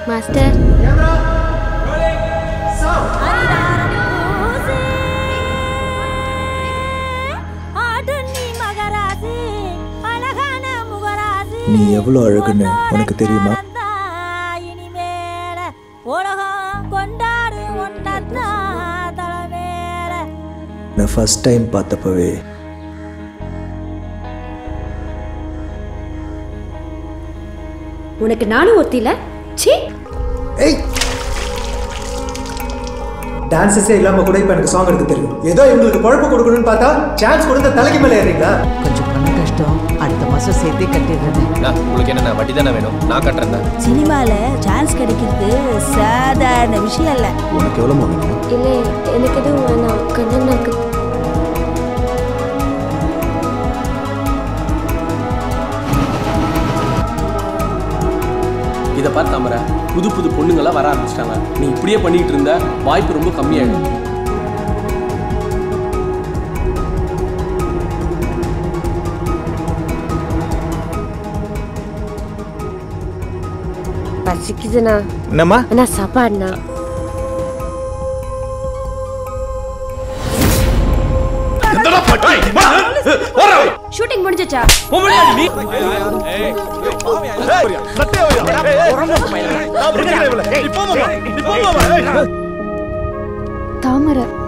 master நீ எவ்வளோ அழகுன்னு உனக்கு தெரியுமா உலகம் கொண்டாடு ஒன்னத்தான் தலைமையில நான் ஃபர்ஸ்ட் டைம் பார்த்தப்பவே உனக்கு நானும் ஒத்தில ச்சீ ஏய் டான்ஸஸே இல்லாமல் கூட இப்போ எனக்கு சாங் எடுக்க தெரியும் ஏதோ இவங்களுக்கு குழப்பம் கொடுக்கணும்னு பார்த்தா சான்ஸ் கொடுத்த தலைக்கு மேலே ஏறீங்களா கொஞ்சம் பண கஷ்டம் அடுத்த மாசம் சேர்த்தே கட்டிடுறேன் உங்களுக்கு என்ன வட்டி தானே வேணும் நான் கட்டுறேன் தான் சினிமால சான்ஸ் கிடைக்கிறது சாதாரண விஷயம் இல்ல உனக்கு எவ்வளோ வேணும் இல்லை எனக்கு எதுவும் வேணாம் கண்ணனுக்கு இதை பார்த்து தாமரை புது புது பொண்ணுங்களாம் வர ஆரம்பிச்சிட்டாங்க நீ இப்படியே பண்ணிட்டு இருந்த வாய்ப்பு ரொம்ப கம்மியாயிடும் பசிக்குதுண்ணா என்னம்மா அண்ணா சாப்பாடுண்ணா ஷூட்டிங் முடிஞ்சிச்சா தாமரை